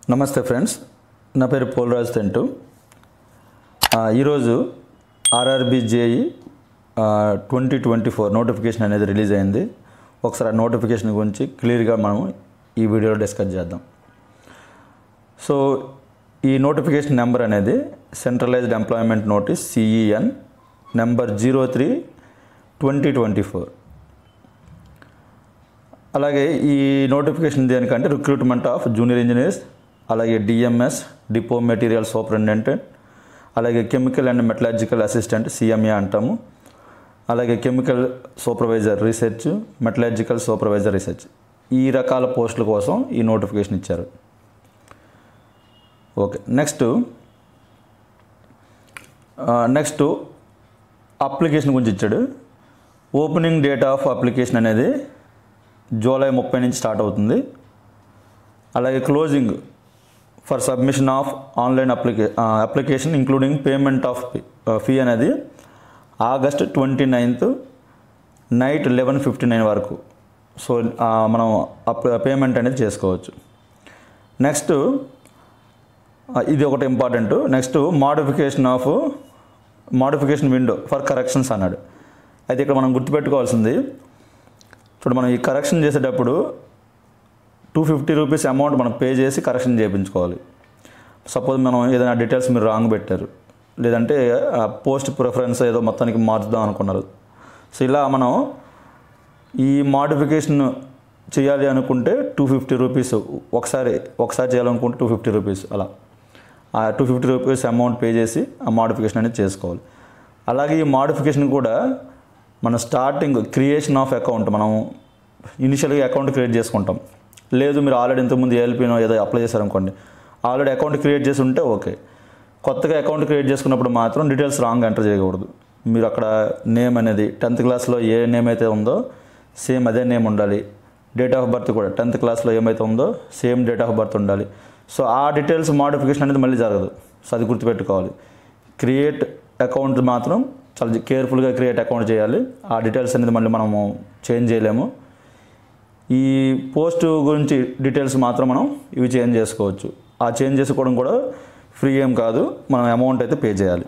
నమస్తే ఫ్రెండ్స్ నా పేరు పోలరాజ్ తెంటు ఆ, ఈరోజు RRB JE twenty twenty four notification అనేది రిలీజ్ అయింది ఒకసారి ఆ నోటిఫికేషన్ గురించి క్లియర్గా మనం ఈ వీడియోలో డిస్కస్ చేద్దాం సో ఈ నోటిఫికేషన్ నెంబర్ అనేది centralised employment notice CEN number zero three twenty twenty four అలాగే ఈ నోటిఫికేషన్ దేనికంటే రిక్రూట్మెంట్ ఆఫ్ జూనియర్ ఇంజనీర్స్ అలాగే డిఎంఎస్ డిపో మెటీరియల్ సూపరింటెండెంట్ అలాగే chemical and metallurgical assistant CMA అంటాము అలాగే chemical supervisor research metallurgical supervisor research ఈ రకాల పోస్టుల కోసం ఈ నోటిఫికేషన్ ఇచ్చారు ఓకే నెక్స్ట్ నెక్స్ట్ అప్లికేషన్ గురించి ఇచ్చాడు ఓపెనింగ్ డేట్ ఆఫ్ అప్లికేషన్ అనేది జూలై ముప్పై నుంచి స్టార్ట్ అవుతుంది అలాగే closing for submission of online అప్లికే application including payment of fee అనేది August twenty ninth night eleven fifty nine వరకు సో ఆ, మనం అప్ పేమెంట్ అనేది చేసుకోవచ్చు నెక్స్ట్ ఇది ఒకటి important next modification of modification window for corrections అన్నాడు అయితే ఇక్కడ మనం గుర్తుపెట్టుకోవాల్సింది ఇప్పుడు మనం ఈ కరెక్షన్ చేసేటప్పుడు టూ ఫిఫ్టీ రూపీస్ అమౌంట్ మనం పే చేసి కరెక్షన్ చేయించుకోవాలి సపోజ్ మనం ఏదైనా డీటెయిల్స్ మీరు రాంగ్ పెట్టారు లేదంటే పోస్ట్ ప్రిఫరెన్స్ ఏదో మొత్తానికి మార్చుదాం అనుకున్నారు సో ఇలా మనం ఈ మోడిఫికేషన్ చేయాలి అనుకుంటే టూ ఫిఫ్టీ రూపీస్ ఒకసారి ఒకసారి చేయాలనుకుంటే టూ ఫిఫ్టీ రూపీస్ అలా ఆ two fifty rupees amount pay చేసి ఆ మోడిఫికేషన్ అనేది చేసుకోవాలి అలాగే ఈ మోడిఫికేషన్ కూడా మన స్టార్టింగ్ క్రియేషన్ ఆఫ్ అకౌంట్ మనం ఇనిషియల్గా అకౌంట్ క్రియేట్ చేసుకుంటాం లేదు మీరు ఆల్రెడీ ఇంతకుముందు ఏఎల్పీనో ఏదో అప్లై చేశారనుకోండి ఆల్రెడీ అకౌంట్ క్రియేట్ చేసి ఉంటే ఓకే కొత్తగా అకౌంట్ క్రియేట్ చేసుకున్నప్పుడు మాత్రం డీటెయిల్స్ రాంగ్ ఎంటర్ చేయకూడదు మీరు అక్కడ నేమ్ అనేది టెన్త్ క్లాస్లో ఏ నేమ్ అయితే ఉందో సేమ్ అదే నేమ్ ఉండాలి డేట్ ఆఫ్ బర్త్ కూడా టెన్త్ క్లాస్లో ఏమైతే ఉందో సేమ్ డేట్ ఆఫ్ బర్త్ ఉండాలి సో ఆ డీటెయిల్స్ మోడిఫికేషన్ అనేది మళ్ళీ జరగదు సో అది గుర్తుపెట్టుకోవాలి క్రియేట్ అకౌంట్ మాత్రం చాలా కేర్ఫుల్గా క్రియేట్ అకౌంట్ చేయాలి ఆ డీటెయిల్స్ అనేది మళ్ళీ మనము చేంజ్ చేయలేము ఈ పోస్ట్ గురించి డీటెయిల్స్ మాత్రం మనం ఇవి చేంజ్ చేసుకోవచ్చు ఆ చేంజ్ చేసుకోవడం కూడా ఫ్రీ ఏం కాదు మనం అమౌంట్ అయితే పే చేయాలి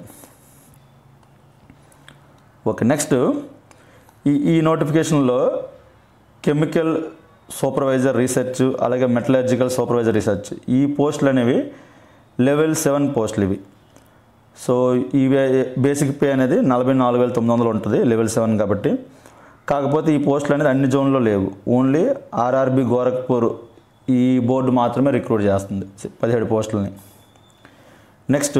ఓకే నెక్స్ట్ ఈ ఈ నోటిఫికేషన్లో కెమికల్ సూపర్వైజర్ రీసెర్చ్ అలాగే మెటలర్జికల్ సూపర్వైజర్ రీసెర్చ్ ఈ పోస్టులు అనేవి లెవెల్ సెవెన్ పోస్టులు ఇవి సో ఈ బేసిక్ పే అనేది నలభై నాలుగు వేల తొమ్మిది వందలు ఉంటుంది లెవెల్ సెవెన్ కాబట్టి కాకపోతే ఈ పోస్టులు అనేది అన్ని జోన్లో లేవు ఓన్లీ ఆర్ఆర్బి గోరఖ్పూర్ ఈ బోర్డు మాత్రమే రిక్రూట్ చేస్తుంది పదిహేడు పోస్టులని next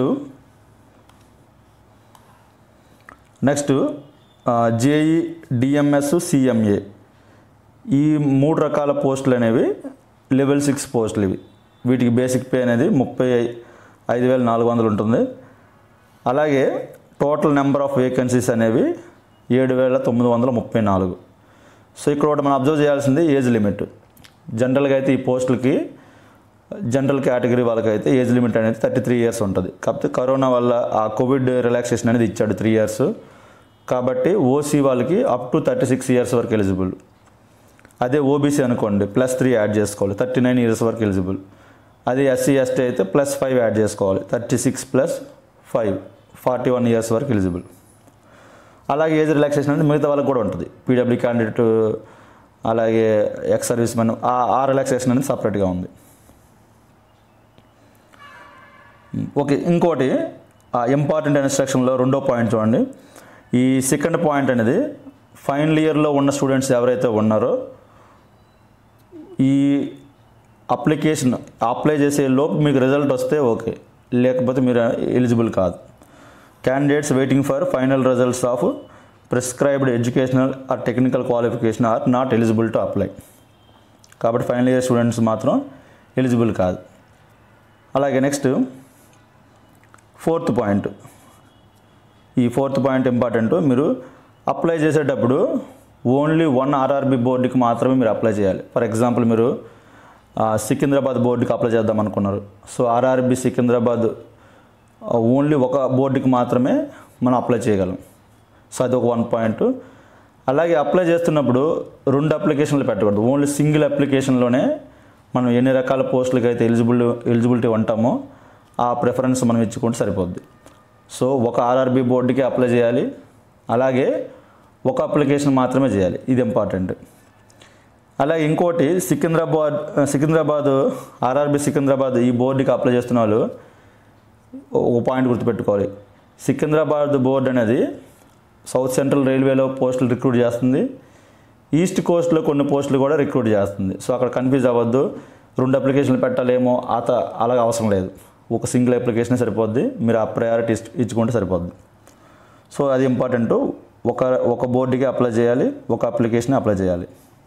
next JE DMS CMA ఈ మూడు రకాల పోస్టులు అనేవి లెవెల్ సిక్స్ పోస్టులు ఇవి వీటికి బేసిక్ పే అనేది ముప్పై ఐదు వేల నాలుగు వందలు ఉంటుంది అలాగే టోటల్ నెంబర్ ఆఫ్ వేకెన్సీస్ అనేవి ఏడు వేల తొమ్మిది వందల ముప్పై నాలుగు సో ఇక్కడ ఒకటి మనం అబ్జర్వ్ చేయాల్సింది ఏజ్ లిమిట్ జనరల్గా అయితే ఈ పోస్టులకి జనరల్ కేటగిరీ వాళ్ళకైతే ఏజ్ లిమిట్ అనేది థర్టీ త్రీ ఇయర్స్ ఉంటుంది కాకపోతే కరోనా వల్ల ఆ కోవిడ్ రిలాక్సేషన్ అనేది ఇచ్చాడు త్రీ ఇయర్స్ కాబట్టి ఓసీ వాళ్ళకి up to thirty six years వరకు ఎలిజిబుల్ అదే ఓబీసీ అనుకోండి ప్లస్ త్రీ యాడ్ చేసుకోవాలి థర్టీ నైన్ ఇయర్స్ వరకు ఎలిజిబుల్ అదే ఎస్సీ ఎస్టీ అయితే ప్లస్ ఫైవ్ యాడ్ చేసుకోవాలి thirty six plus five forty one years వరకు ఎలిజిబుల్ అలాగే ఏజ్ రిలాక్సేషన్ అనేది మిగతా వాళ్ళకి కూడా ఉంటుంది పీడబ్ల్యూ క్యాండిడేట్ అలాగే ఎక్స్ సర్వీస్ మెన్ ఆ ఆ రిలాక్సేషన్ అనేది సపరేట్గా ఉంది ఓకే ఇంకోటి ఇంపార్టెంట్ ఇన్స్ట్రక్షన్లో రెండో పాయింట్ చూడండి ఈ సెకండ్ పాయింట్ అనేది ఫైనల్ ఇయర్లో ఉన్న స్టూడెంట్స్ ఎవరైతే ఉన్నారో ఈ అప్లికేషన్ అప్లై చేసే లోపు మీకు రిజల్ట్ వస్తే ఓకే లేకపోతే మీరు ఎలిజిబుల్ కాదు candidates waiting for final results of prescribed educational or technical qualification are not eligible to apply కాబట్టి ఫైనల్ ఇయర్ స్టూడెంట్స్ మాత్రం ఎలిజిబుల్ కాదు అలాగే నెక్స్ట్ ఫోర్త్ పాయింట్ ఈ ఫోర్త్ పాయింట్ ఇంపార్టెంట్ మీరు అప్లై చేసేటప్పుడు ఓన్లీ వన్ ఆర్ఆర్బి బోర్డుకి మాత్రమే మీరు అప్లై చేయాలి ఫర్ ఎగ్జాంపుల్ మీరు ఆ, సికింద్రాబాద్ బోర్డుకి అప్లై చేద్దాం అనుకున్నారు సో ఆర్ఆర్బి సికింద్రాబాద్ ఓన్లీ ఒక బోర్డుకి మాత్రమే మనం అప్లై చేయగలం సో అది ఒక వన్ పాయింట్ అలాగే అప్లై చేస్తున్నప్పుడు రెండు అప్లికేషన్లు పెట్టకూడదు ఓన్లీ సింగిల్ అప్లికేషన్లోనే మనం ఎన్ని రకాల పోస్టులకి అయితే ఎలిజిబుల్ ఎలిజిబిలిటీ ఉంటామో ఆ ప్రిఫరెన్స్ మనం ఇచ్చుకుంటే సరిపోద్ది సో ఒక ఆర్ఆర్బి బోర్డుకి అప్లై చేయాలి అలాగే ఒక అప్లికేషన్ మాత్రమే చేయాలి ఇది ఇంపార్టెంట్ అలాగే ఇంకోటి సికింద్రాబాద్ సికింద్రాబాద్ ఆర్ఆర్బి సికింద్రాబాద్ ఈ బోర్డుకి అప్లై చేస్తున్న వాళ్ళు ఒక పాయింట్ గుర్తుపెట్టుకోవాలి సికింద్రాబాద్ బోర్డు అనేది సౌత్ సెంట్రల్ రైల్వేలో పోస్టులు రిక్రూట్ చేస్తుంది ఈస్ట్ కోస్ట్లో కొన్ని పోస్టులు కూడా రిక్రూట్ చేస్తుంది సో అక్కడ కన్ఫ్యూజ్ అవ్వద్దు రెండు అప్లికేషన్లు పెట్టాలేమో అత అలాగ అవసరం లేదు ఒక సింగిల్ అప్లికేషన్ సరిపోద్ది మీరు ఆ ప్రయారిటీ ఇచ్చుకుంటే సరిపోద్ది సో అది ఇంపార్టెంట్ ఒక ఒక బోర్డుకి అప్లై చేయాలి ఒక అప్లికేషన్ అప్లై చేయాలి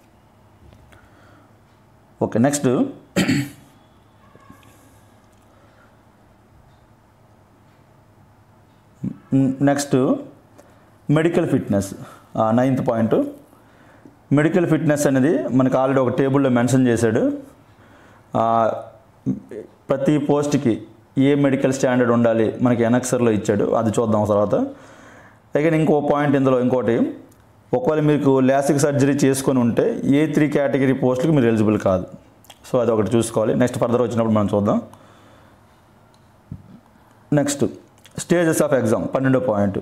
okay next next medical fitness ninth point medical fitness అనేది మనకు ఆల్రెడీ ఒక టేబుల్లో మెన్షన్ చేశాడు ఆ, ప్రతి పోస్ట్కి ఏ మెడికల్ స్టాండర్డ్ ఉండాలి మనకి ఎనక్సర్లో ఇచ్చాడు అది చూద్దాం తర్వాత అగైన్ ఇంకో పాయింట్ ఇందులో ఇంకోటి ఒకవేళ మీకు లాసిక్ సర్జరీ చేసుకొని ఉంటే ఏ త్రీ కేటగిరీ పోస్టులకు మీరు ఎలిజిబుల్ కాదు సో అది ఒకటి చూసుకోవాలి నెక్స్ట్ ఫర్దర్ వచ్చినప్పుడు మనం చూద్దాం నెక్స్ట్ స్టేజెస్ ఆఫ్ ఎగ్జామ్ పన్నెండో పాయింట్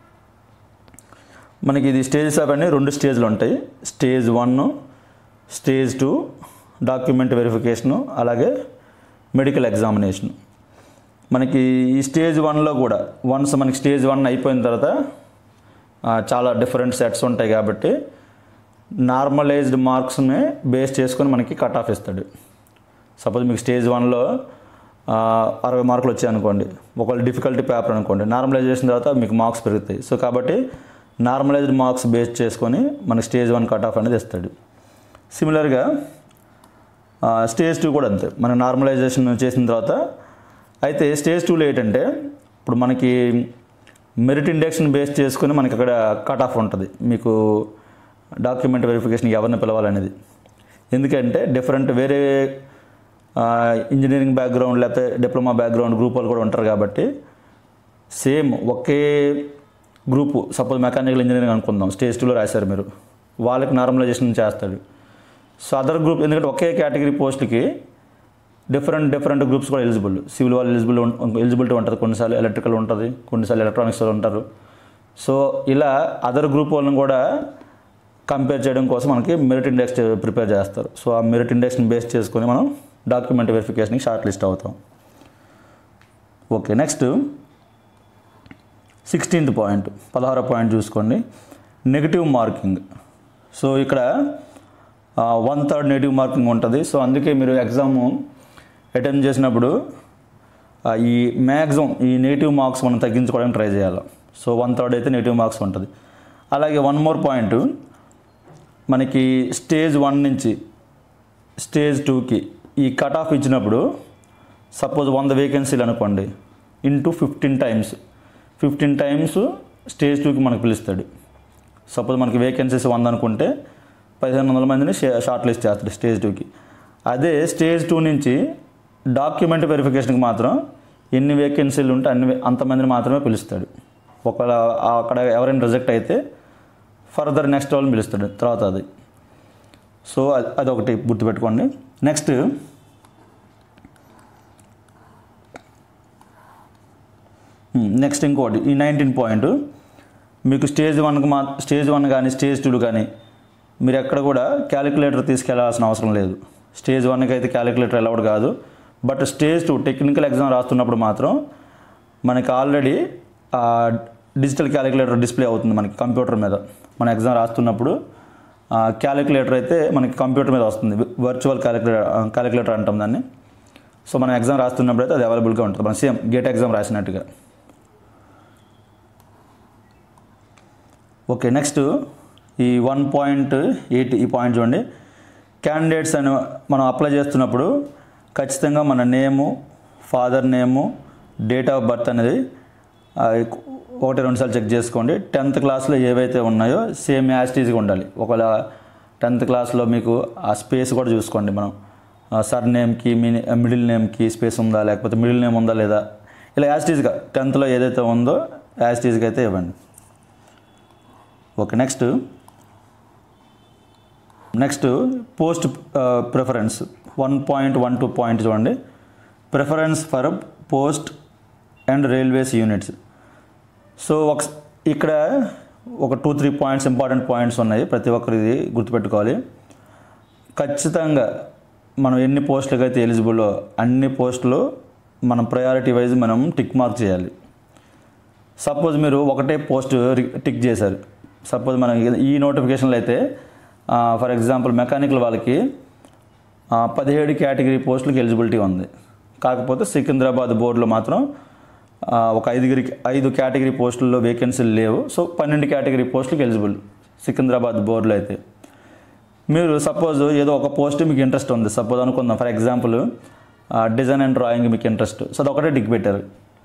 మనకి ఇది స్టేజెస్ ఆఫ్ అన్ని రెండు స్టేజ్లు ఉంటాయి stage one stage two document verification అలాగే మెడికల్ ఎగ్జామినేషన్ మనకి ఈ స్టేజ్ వన్లో కూడా వన్స్ మనకి స్టేజ్ వన్ అయిపోయిన తర్వాత ఆ, చాలా డిఫరెంట్ సెట్స్ ఉంటాయి కాబట్టి నార్మలైజ్డ్ మార్క్స్ని బేస్ చేసుకొని మనకి కట్ ఆఫ్ ఇస్తాడు సపోజ్ మీకు స్టేజ్ వన్లో అరవై మార్కులు వచ్చాయి అనుకోండి ఒకవేళ డిఫికల్టీ పేపర్ అనుకోండి నార్మలైజ్ చేసిన తర్వాత మీకు మార్క్స్ పెరుగుతాయి సో కాబట్టి నార్మలైజ్డ్ మార్క్స్ బేస్ చేసుకొని మనకి స్టేజ్ వన్ కట్ ఆఫ్ అనేది ఇస్తాడు సిమిలర్గా స్టేజ్ టూ కూడా అంతే మనం నార్మలైజేషన్ చేసిన తర్వాత అయితే స్టేజ్ టూలో ఏంటంటే ఇప్పుడు మనకి మెరిట్ ఇండెక్స్ని బేస్ చేసుకొని మనకి అక్కడ కట్ ఆఫ్ ఉంటుంది మీకు డాక్యుమెంట్ వెరిఫికేషన్ ఎవరిని పిలవాలనేది ఎందుకంటే డిఫరెంట్ వేరే ఇంజనీరింగ్ బ్యాక్గ్రౌండ్ లేకపోతే డిప్లొమా బ్యాక్గ్రౌండ్ గ్రూప్ వాళ్ళు కూడా ఉంటారు కాబట్టి సేమ్ ఒకే గ్రూపు సపోజ్ మెకానికల్ ఇంజనీరింగ్ అనుకుందాం స్టేజ్ టూలో రాశారు మీరు వాళ్ళకి నార్మలైజేషన్ చేస్తాడు సో అదర్ గ్రూప్ ఎందుకంటే ఒకే కేటగిరీ పోస్ట్కి డిఫరెంట్ డిఫరెంట్ గ్రూప్స్ కూడా ఎలిజిబుల్ సివిల్ వాళ్ళు ఎలిజిబుల్ ఎలిజిబిలిటీ ఉంటుంది కొన్నిసార్లు ఎలక్ట్రికల్ ఉంటుంది కొన్నిసార్లు ఎలక్ట్రానిక్స్ వాళ్ళు ఉంటారు సో ఇలా అదర్ గ్రూప్ వాళ్ళని కూడా కంపేర్ చేయడం కోసం మనకి మెరిట్ ఇండెక్స్ ప్రిపేర్ చేస్తారు సో ఆ మెరిట్ ఇండెక్స్ని బేస్ చేసుకొని మనం డాక్యుమెంట్ వెరిఫికేషన్కి షార్ట్ లిస్ట్ అవుతాం ఓకే నెక్స్ట్ సిక్స్టీన్త్ పాయింట్ పదహారో పాయింట్ చూసుకోండి నెగిటివ్ మార్కింగ్ సో ఇక్కడ వన్ థర్డ్ నెగిటివ్ మార్కింగ్ ఉంటుంది సో అందుకే మీరు ఎగ్జామ్ అటెంప్ట్ చేసినప్పుడు ఆ, ఈ మ్యాక్సిమం ఈ నెగిటివ్ మార్క్స్ మనం తగ్గించుకోవడానికి ట్రై చేయాలి సో వన్ థర్డ్ అయితే నెగిటివ్ మార్క్స్ ఉంటుంది అలాగే వన్ మోర్ పాయింట్ మనకి స్టేజ్ వన్ నుంచి స్టేజ్ టూకి ఈ కట్ ఆఫ్ ఇచ్చినప్పుడు సపోజ్ వంద వేకెన్సీలు అనుకోండి into fifteen times fifteen times stage టూకి మనకు పిలుస్తాడు సపోజ్ మనకి వేకెన్సీస్ వంద అనుకుంటే పదిహేను వందల మందిని షే- షార్ట్ లిస్ట్ చేస్తాడు స్టేజ్ టూకి అదే స్టేజ్ టూ నుంచి డాక్యుమెంట్ వెరిఫికేషన్కి మాత్రం ఎన్ని వేకెన్సీలు ఉంటే అన్ని వే- అంతమందిని మాత్రమే పిలుస్తాడు ఒకవేళ అక్కడ ఎవరైనా రిజెక్ట్ అయితే ఫర్దర్ నెక్స్ట్ వాళ్ళని పిలుస్తాడు తర్వాత అది సో అది అదొకటి గుర్తుపెట్టుకోండి నెక్స్ట్ నెక్స్ట్ ఇంకోటి ఈ నైన్టీన్ పాయింట్ మీకు స్టేజ్ వన్కి మా స్టేజ్ వన్ కానీ స్టేజ్ టూ కానీ మీరు ఎక్కడ కూడా క్యాలిక్యులేటర్ తీసుకెళ్లాల్సిన అవసరం లేదు స్టేజ్ వన్కి అయితే క్యాలిక్యులేటర్ అలౌడ్ కాదు but stage two technical exam రాస్తున్నప్పుడు మాత్రం మనకి ఆల్రెడీ డిజిటల్ క్యాలిక్యులేటర్ డిస్ప్లే అవుతుంది మనకి కంప్యూటర్ మీద మన ఎగ్జామ్ రాస్తున్నప్పుడు క్యాలిక్యులేటర్ అయితే మనకి కంప్యూటర్ మీద వస్తుంది వర్చువల్ క్యాలిక్యులేటర్ క్యాలిక్యులేటర్ అంటాం దాన్ని సో మనం ఎగ్జామ్ రాస్తున్నప్పుడు అయితే అది అవైలబుల్గా ఉంటుంది మన సేమ్ గేట్ ఎగ్జామ్ రాసినట్టుగా ఓకే నెక్స్ట్ ఈ వన్ పాయింట్ ఎయిట్ ఈ పాయింట్ చూడండి క్యాండిడేట్స్ అని మనం అప్లై చేస్తున్నప్పుడు ఖచ్చితంగా మన name father name date of birth అనేది ఆ, ఒకటి రెండు సార్లు చెక్ చేసుకోండి టెన్త్ క్లాస్లో ఏవైతే ఉన్నాయో సేమ్ యాస్టీజ్గా ఉండాలి ఒకవేళ టెన్త్ క్లాస్లో మీకు ఆ స్పేస్ కూడా చూసుకోండి మనం సర్ నేమ్కి మీ మిడిల్ నేమ్కి స్పేస్ ఉందా లేకపోతే మిడిల్ నేమ్ ఉందా లేదా ఇలా యాస్టీజ్గా టెన్త్లో ఏదైతే ఉందో యాస్టీజ్గా అయితే ఇవ్వండి okay next next post preference one point one two point చూడండి preference for post and railways units so ఒక ఇక్కడ ఒక two three points important points ఉన్నాయి ప్రతి ఒక్కరిది గుర్తుపెట్టుకోవాలి ఖచ్చితంగా మనం ఎన్ని పోస్టులకు అయితే ఎలిజిబుల్లో అన్ని పోస్టులు మనం ప్రయారిటీ వైజ్ మనం టిక్ మార్క్ చేయాలి సపోజ్ మీరు ఒకటే పోస్ట్ టిక్ చేశారు సపోజ్ మనం ఈ నోటిఫికేషన్లో అయితే ఫర్ ఎగ్జాంపుల్ మెకానికల్ వాళ్ళకి ఆ, పదిహేడు కేటగిరీ పోస్టులకు ఎలిజిబిలిటీ ఉంది కాకపోతే సికింద్రాబాద్ బోర్డులో మాత్రం ఆ, ఒక ఐదుగురి ఐదు కేటగిరీ పోస్టుల్లో వేకెన్సీలు లేవు సో పన్నెండు కేటగిరీ పోస్టులకు ఎలిజిబుల్ సికింద్రాబాద్ బోర్డులో అయితే మీరు సపోజ్ ఏదో ఒక పోస్ట్ మీకు ఇంట్రెస్ట్ ఉంది సపోజ్ అనుకుందాం for example design and drawing మీకు ఇంట్రెస్ట్ సో అదొకటే టిక్ పెట్టారు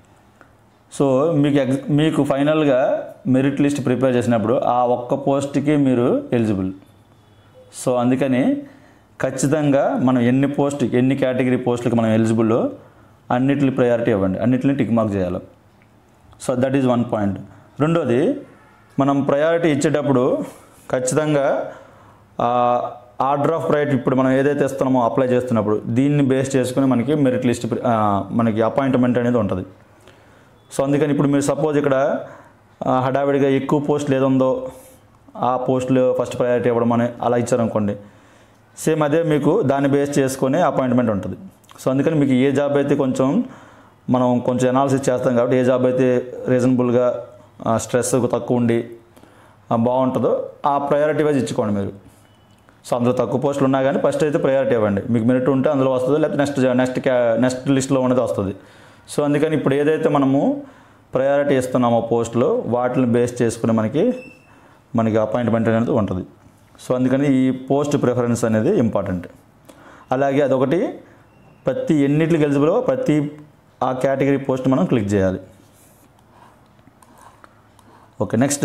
సో మీకు ఎగ్జ్ మీకు ఫైనల్గా మెరిట్ లిస్ట్ ప్రిపేర్ చేసినప్పుడు ఆ ఒక్క పోస్ట్కి మీరు ఎలిజిబుల్ సో అందుకని ఖచ్చితంగా మనం ఎన్ని పోస్ట్ ఎన్ని కేటగిరీ పోస్టులకు మనం ఎలిజిబుల్ అన్నిటిని ప్రయారిటీ ఇవ్వండి అన్నిటిని టిక్ మార్క్ చేయాలి so that is one point రెండోది మనం ప్రయారిటీ ఇచ్చేటప్పుడు ఖచ్చితంగా ఆర్డర్ ఆఫ్ రైట్ ఇప్పుడు మనం ఏదైతే ఇస్తున్నామో అప్లై చేస్తున్నప్పుడు దీన్ని బేస్ చేసుకుని మనకి మెరిట్ లిస్ట్ ఆ, మనకి అపాయింట్మెంట్ అనేది ఉంటుంది సో అందుకని ఇప్పుడు మీరు సపోజ్ ఇక్కడ ఆ, హడావిడిగా ఎక్కువ పోస్టులు ఏదుందో ఆ పోస్టులు ఫస్ట్ ప్రయారిటీ ఇవ్వడం అని అలా ఇచ్చారనుకోండి సేమ్ అదే మీకు దాన్ని బేస్ చేసుకొని అపాయింట్మెంట్ ఉంటుంది సో అందుకని మీకు ఏ జాబ్ అయితే కొంచెం మనం కొంచెం అనాలిసిస్ చేస్తాం కాబట్టి ఏ జాబ్ అయితే రీజనబుల్గా స్ట్రెస్ తక్కువ ఉండి ఆ, బాగుంటుందో ఆ ప్రయారిటీ వైజ్ ఇచ్చుకోండి మీరు సో అందులో తక్కువ పోస్టులు ఉన్నా కానీ ఫస్ట్ అయితే ప్రయారిటీ ఇవ్వండి మీకు మెరిట్ ఉంటే అందులో వస్తుంది లేకపోతే నెక్స్ట్ నెక్స్ట్ క్యా నెక్స్ట్ లిస్ట్లో ఉన్నది వస్తుంది సో అందుకని ఇప్పుడు ఏదైతే మనము ప్రయారిటీ ఇస్తున్నామో పోస్టులు వాటిని బేస్ చేసుకుని మనకి మనకి అపాయింట్మెంట్ అనేది ఉంటుంది సో అందుకని ఈ పోస్ట్ ప్రిఫరెన్స్ అనేది ఇంపార్టెంట్ అలాగే అదొకటి ప్రతి ఎన్నిటికి ఎలిజిబుల్ ప్రతి ఆ కేటగిరీ పోస్ట్ మనం క్లిక్ చేయాలి ఓకే నెక్స్ట్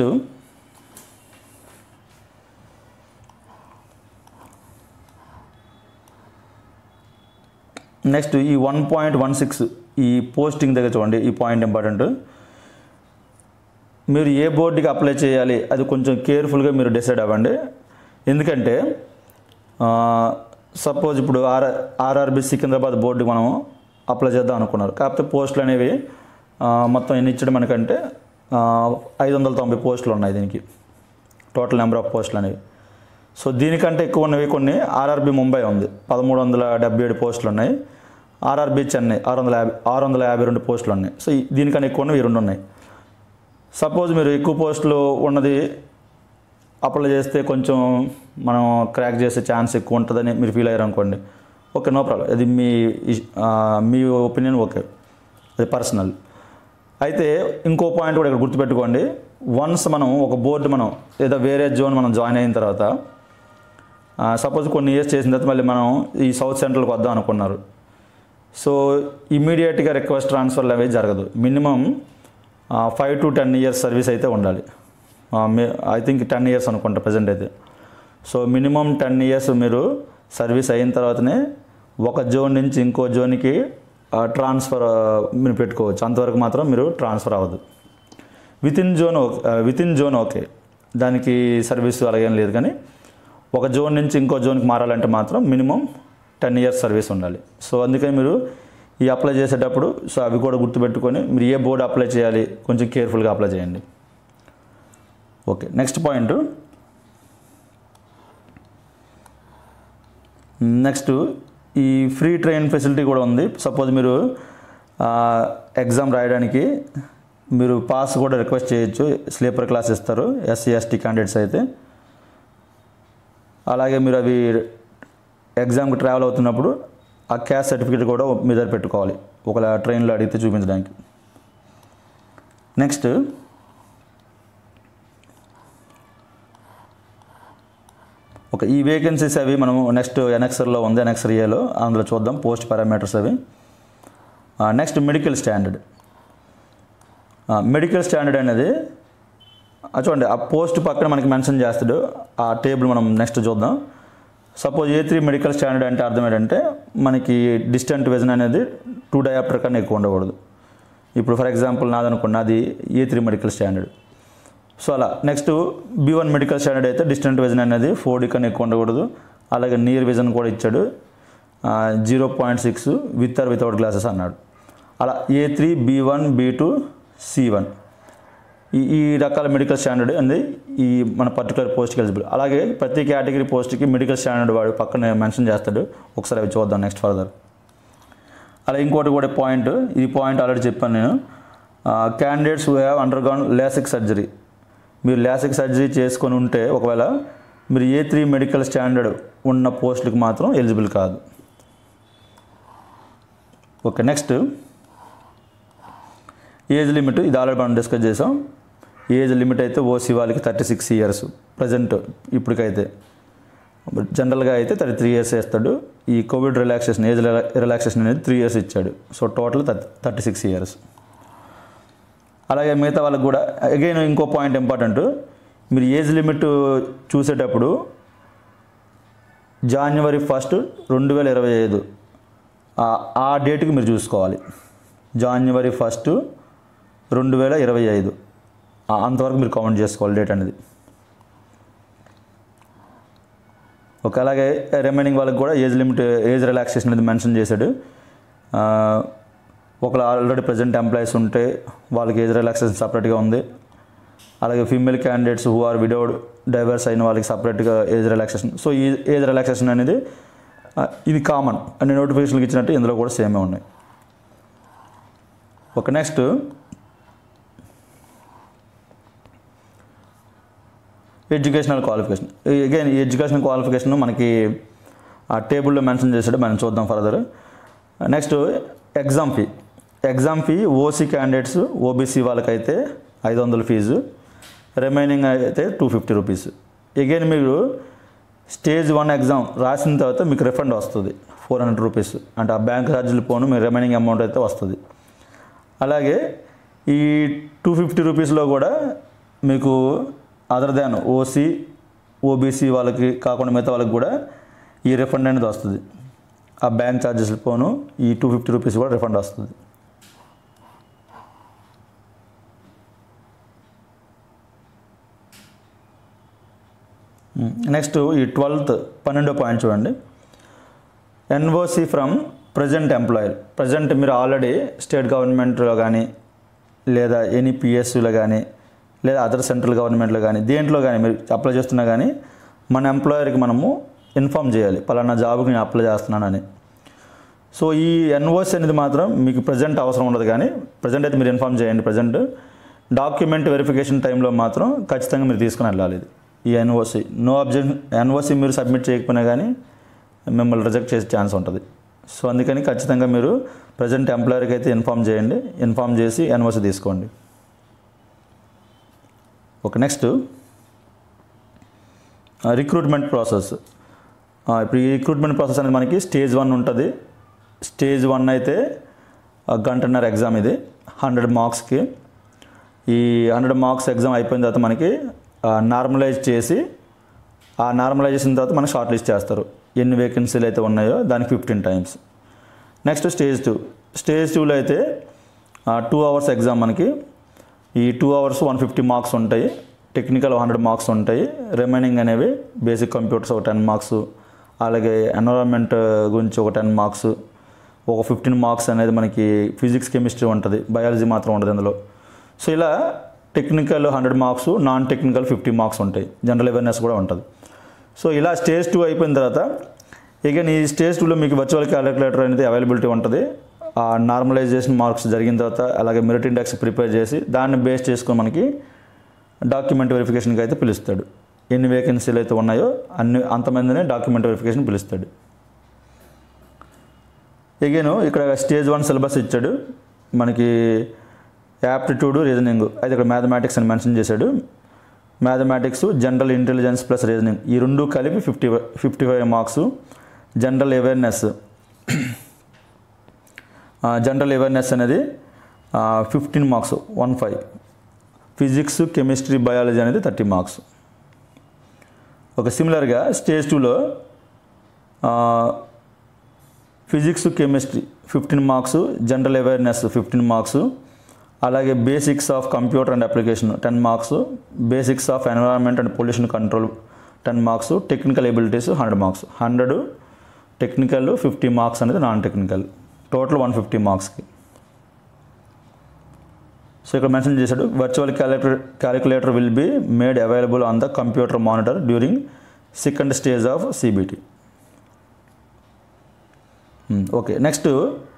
నెక్స్ట్ ఈ వన్ పాయింట్ వన్ సిక్స్ ఈ పోస్టింగ్ దగ్గర చూడండి ఈ పాయింట్ ఇంపార్టెంట్ మీరు ఏ బోర్డుకి అప్లై చేయాలి అది కొంచెం కేర్ఫుల్గా మీరు డిసైడ్ అవ్వండి ఎందుకంటే సపోజ్ ఇప్పుడు ఆర్ ఆర్ఆర్బి సికింద్రాబాద్ బోర్డుకి మనం అప్లై చేద్దాం అనుకున్నారు కాకపోతే పోస్టులు అనేవి ఆ, మొత్తం ఎన్ని ఇచ్చడం మనకంటే ఐదు వందల తొంభై పోస్టులు ఉన్నాయి దీనికి టోటల్ నెంబర్ ఆఫ్ పోస్టులు అనేవి సో దీనికంటే ఎక్కువ ఉన్నవి కొన్ని ఆర్ఆర్బి ముంబై ఉంది పదమూడు వందల డెబ్బై ఏడు పోస్టులు ఉన్నాయి ఆర్ఆర్బి చెన్నై ఆరు వందల యాభై ఆరు వందల యాభై రెండు పోస్టులు ఉన్నాయి సో ఈ- దీనికన్నా ఎక్కువ ఉన్నవి ఈ రెండు ఉన్నాయి సపోజ్ మీరు ఎక్కువ పోస్టులు ఉన్నది అప్లై చేస్తే కొంచెం మనం క్రాక్ చేసే ఛాన్స్ ఎక్కువ ఉంటుందని మీరు ఫీల్ అయ్యారు అనుకోండి ఓకే నో ప్రాబ్లం అది మీ ఇష్- ఆ, మీ ఒపీనియన్ ఓకే అది పర్సనల్ అయితే ఇంకో పాయింట్ కూడా ఇక్కడ గుర్తుపెట్టుకోండి వన్స్ మనం ఒక బోర్డు మనం లేదా వేరే జోన్ మనం జాయిన్ అయిన తర్వాత సపోజ్ కొన్ని ఇయర్స్ చేసిన తర్వాత మళ్ళీ మనం ఈ సౌత్ సెంట్రల్కి వద్దాం అనుకున్నారు సో ఇమీడియట్గా రిక్వెస్ట్ ట్రాన్స్ఫర్లు అవి జరగదు minimum five to ten years service అయితే ఉండాలి ఐ థింక్ టెన్ ఇయర్స్ అనుకుంటా ప్రజెంట్ అయితే సో మినిమం టెన్ ఇయర్స్ మీరు సర్వీస్ అయిన తర్వాతనే ఒక జోన్ నుంచి ఇంకో జోన్కి ట్రాన్స్ఫర్ మీరు పెట్టుకోవచ్చు అంతవరకు మాత్రం మీరు ట్రాన్స్ఫర్ అవ్వదు within zone within zone okay దానికి సర్వీస్ అలాగేం లేదు కానీ ఒక జోన్ నుంచి ఇంకో జోన్కి మారాలంటే మాత్రం మినిమం టెన్ ఇయర్స్ సర్వీస్ ఉండాలి సో అందుకని మీరు ఈ అప్లై చేసేటప్పుడు సో అవి కూడా గుర్తుపెట్టుకొని మీరు ఏ బోర్డు అప్లై చేయాలి కొంచెం కేర్ఫుల్గా అప్లై చేయండి ఓకే నెక్స్ట్ పాయింట్ నెక్స్ట్ ఈ ఫ్రీ ట్రైన్ ఫెసిలిటీ కూడా ఉంది సపోజ్ మీరు ఎగ్జామ్ రాయడానికి మీరు పాస్ కూడా రిక్వెస్ట్ చేయొచ్చు స్లీపర్ క్లాస్ ఇస్తారు ఎస్సీ ఎస్టీ క్యాండిడేట్స్ అయితే అలాగే మీరు అవి ఎగ్జామ్కి ట్రావెల్ అవుతున్నప్పుడు ఆ క్యాస్ట్ సర్టిఫికేట్ కూడా మీ దగ్గర పెట్టుకోవాలి ఒకవేళ ట్రైన్లో అడిగితే చూపించడానికి నెక్స్ట్ ఓకే ఈ వేకెన్సీస్ అవి మనము నెక్స్ట్ ఎనెక్సర్లో ఉంది ఎనెక్సర్ ఏలో అందులో చూద్దాం పోస్ట్ పారామీటర్స్ అవి next medical standard medical standard అనేది ఆ చూడండి ఆ పోస్ట్ పక్కన మనకి మెన్షన్ చేస్తాడు ఆ టేబుల్ మనం నెక్స్ట్ చూద్దాం suppose A three medical standard అంటే అర్థం ఏంటంటే మనకి డిస్టెంట్ విజన్ అనేది టూ డయాప్టర్ కన్నా ఎక్కువ ఉండకూడదు ఇప్పుడు ఫర్ ఎగ్జాంపుల్ నాదనుకోండి అది A three medical standard so అలా next B one medical standard అయితే డిస్టెంట్ విజన్ అనేది ఫోర్ డి కన్నా ఎక్కువ ఉండకూడదు అలాగే నియర్ విజన్ కూడా ఇచ్చాడు zero point six with or without glasses అన్నాడు అలా A three B one B two C one ఈ ఈ రకాల మెడికల్ స్టాండర్డ్ అనేది ఈ మన పర్టికులర్ పోస్ట్కి ఎలిజిబుల్ అలాగే ప్రతి కేటగిరీ పోస్ట్కి మెడికల్ స్టాండర్డ్ వాడు పక్కన మెన్షన్ చేస్తాడు ఒకసారి అవి చూద్దాం నెక్స్ట్ ఫర్దర్ అలా ఇంకోటి కూడా పాయింట్ ఈ పాయింట్ ఆల్రెడీ చెప్పాను నేను candidates who have undergone LASIK surgery మీరు లేసిక్ సర్జరీ చేసుకొని ఉంటే ఒకవేళ మీరు ఏ త్రీ మెడికల్ స్టాండర్డ్ ఉన్న పోస్టులకు మాత్రం ఎలిజిబుల్ కాదు ఓకే నెక్స్ట్ ఏజ్ లిమిట్ ఇది ఆల్రెడీ మనం డిస్కస్ చేసాం ఏజ్ లిమిట్ అయితే ఓసీ వాళ్ళకి థర్టీ సిక్స్ ఇయర్స్ ప్రజెంట్ ఇప్పటికైతే జనరల్గా అయితే థర్టీ త్రీ ఇయర్స్ వేస్తాడు ఈ కోవిడ్ రిలాక్సేషన్ ఏజ్ రిలాక్సేషన్ అనేది త్రీ ఇయర్స్ ఇచ్చాడు so total thirty six years అలాగే మిగతా వాళ్ళకి కూడా అగైన్ ఇంకో పాయింట్ ఇంపార్టెంట్ మీరు ఏజ్ లిమిట్ చూసేటప్పుడు జాన్వరి ఫస్ట్ రెండు వేల ఇరవై ఐదు ఆ డేట్కి మీరు చూసుకోవాలి జాన్వరి ఫస్ట్ రెండు వేల ఇరవై ఐదు అంతవరకు మీరు కౌంట్ చేసుకోవాలి డేట్ అనేది ఓకే అలాగే రిమైనింగ్ వాళ్ళకి కూడా ఏజ్ లిమిట్ ఏజ్ రిలాక్సేషన్ అనేది మెన్షన్ చేశాడు ఆ, ఒకళ్ళు ఆల్రెడీ ప్రజెంట్ ఎంప్లాయీస్ ఉంటే వాళ్ళకి ఏజ్ రిలాక్సేషన్ సపరేట్గా ఉంది అలాగే female candidates who are widowed divorced అయిన వాళ్ళకి సపరేట్గా ఏజ్ రిలాక్సేషన్ సో ఈ ఏజ్ రిలాక్సేషన్ అనేది ఆ, ఇది కామన్ అన్ని నోటిఫికేషన్కి ఇచ్చినట్టు ఇందులో కూడా సేమే ఉన్నాయి okay next educational qualification again ఈ ఎడ్యుకేషనల్ క్వాలిఫికేషన్ మనకి ఆ టేబుల్లో మెన్షన్ చేసాడు మనం చూద్దాం further next exam fee exam fee OC candidates OBC వాళ్ళకైతే ఐదు వందల ఫీజు రిమైనింగ్ అయితే టూ ఫిఫ్టీ రూపీస్ అగైన్ మీరు స్టేజ్ వన్ ఎగ్జామ్ రాసిన తర్వాత మీకు రిఫండ్ వస్తుంది ఫోర్ హండ్రెడ్ రూపీస్ అంటే ఆ బ్యాంక్ ఛార్జీలు పోను మీ రిమైనింగ్ అమౌంట్ అయితే వస్తుంది అలాగే ఈ టూ ఫిఫ్టీ రూపీస్లో కూడా మీకు అదర్ దాన్ ఓసీ ఓబీసీ వాళ్ళకి కాకుండా మిగతా వాళ్ళకి కూడా ఈ రిఫండ్ అనేది వస్తుంది ఆ బ్యాంక్ ఛార్జెస్ పోను ఈ టూ ఫిఫ్టీ రూపీస్ కూడా రిఫండ్ వస్తుంది నెక్స్ట్ ఈ ట్వెల్త్ పన్నెండో పాయింట్ చూడండి NOC from present employer present మీరు ఆల్రెడీ స్టేట్ గవర్నమెంట్లో కానీ లేదా ఎనీ పిఎస్యూలో కానీ లేదా అదర్ సెంట్రల్ గవర్నమెంట్లో కానీ దేంట్లో కానీ మీరు అప్లై చేస్తున్నా కానీ మన ఎంప్లాయర్కి మనము ఇన్ఫామ్ చేయాలి పలానా జాబ్కి నేను అప్లై చేస్తున్నానని సో ఈ ఎన్ఓసి అనేది మాత్రం మీకు ప్రజెంట్ అవసరం ఉండదు కానీ ప్రజెంట్ అయితే మీరు ఇన్ఫామ్ చేయండి ప్రజెంట్ డాక్యుమెంట్ వెరిఫికేషన్ టైంలో మాత్రం ఖచ్చితంగా మీరు తీసుకుని వెళ్ళాలి ఇది ఈ ఎన్ఓసి నో అబ్జెక్షన్ ఎన్ఓసి మీరు సబ్మిట్ చేయకపోయినా కానీ మిమ్మల్ని రిజెక్ట్ చేసే ఛాన్స్ ఉంటుంది సో అందుకని ఖచ్చితంగా మీరు ప్రజెంట్ ఎంప్లాయర్కి అయితే ఇన్ఫామ్ చేయండి ఇన్ఫామ్ చేసి ఎన్ఓసి తీసుకోండి ఓకే నెక్స్ట్ రిక్రూట్మెంట్ ప్రాసెస్ ఇప్పుడు ఈ రిక్రూట్మెంట్ ప్రాసెస్ అనేది మనకి స్టేజ్ వన్ ఉంటుంది స్టేజ్ వన్ అయితే ఆ, గంటన్నర ఎగ్జామ్ ఇది హండ్రెడ్ మార్క్స్కి ఈ హండ్రెడ్ మార్క్స్ ఎగ్జామ్ అయిపోయిన తర్వాత మనకి నార్మలైజ్ చేసి ఆ నార్మలైజ్ చేసిన తర్వాత మనకి షార్ట్ లిస్ట్ చేస్తారు ఎన్ని వేకెన్సీలు అయితే ఉన్నాయో దానికి fifteen times next stage two stage టూలో అయితే టూ అవర్స్ ఎగ్జామ్ మనకి ఈ two hours one fifty marks ఉంటాయి టెక్నికల్ హండ్రెడ్ మార్క్స్ ఉంటాయి రిమైనింగ్ అనేవి బేసిక్ కంప్యూటర్స్ ఒక టెన్ మార్క్స్ అలాగే ఎన్విరాన్మెంట్ గురించి ఒక టెన్ మార్క్స్ ఒక ఫిఫ్టీన్ మార్క్స్ అనేది మనకి ఫిజిక్స్ కెమిస్ట్రీ ఉంటుంది బయాలజీ మాత్రం ఉండదు అందులో సో ఇలా technical hundred marks non technical fifty marks ఉంటాయి జనరల్ అవేర్నెస్ కూడా ఉంటుంది సో ఇలా స్టేజ్ టూ అయిపోయిన తర్వాత ఇక ఈ స్టేజ్ టూలో మీకు వర్చువల్ క్యాలిక్యులేటర్ అనేది అవైలబిలిటీ ఉంటుంది ఆ నార్మలైజేషన్ మార్క్స్ జరిగిన తర్వాత అలాగే మెరిట్ ఇండెక్స్ ప్రిపేర్ చేసి దాన్ని బేస్ చేసుకొని మనకి డాక్యుమెంట్ వెరిఫికేషన్కి అయితే పిలుస్తాడు ఎన్ని వేకెన్సీలు అయితే ఉన్నాయో అన్ని అంతమందినే డాక్యుమెంట్ వెరిఫికేషన్ పిలుస్తాడు ఎగైన్ ఇక్కడ స్టేజ్ వన్ సిలబస్ ఇచ్చాడు మనకి యాప్టిట్యూడ్ రీజనింగ్ అయితే ఇక్కడ మ్యాథమెటిక్స్ అని మెన్షన్ చేశాడు mathematics general intelligence plus reasoning ఈ రెండు కలిపి fifty fifty five marks general awareness general awareness అనేది fifteen marks one five physics chemistry biology అనేది థర్టీ మార్క్స్ ఒక సిమిలర్గా స్టేజ్ టూలో physics chemistry fifteen marks general awareness fifteen marks అలాగే basics of computer and application ten marks basics of environment and pollution control ten marks technical abilities hundred marks hundred technical fifty marks అనేది non technical total one fifty మార్క్స్కి so ఇక్కడ mention చేశాడు virtual calculator calculator will be made available on the computer monitor during second stage of CBT okay next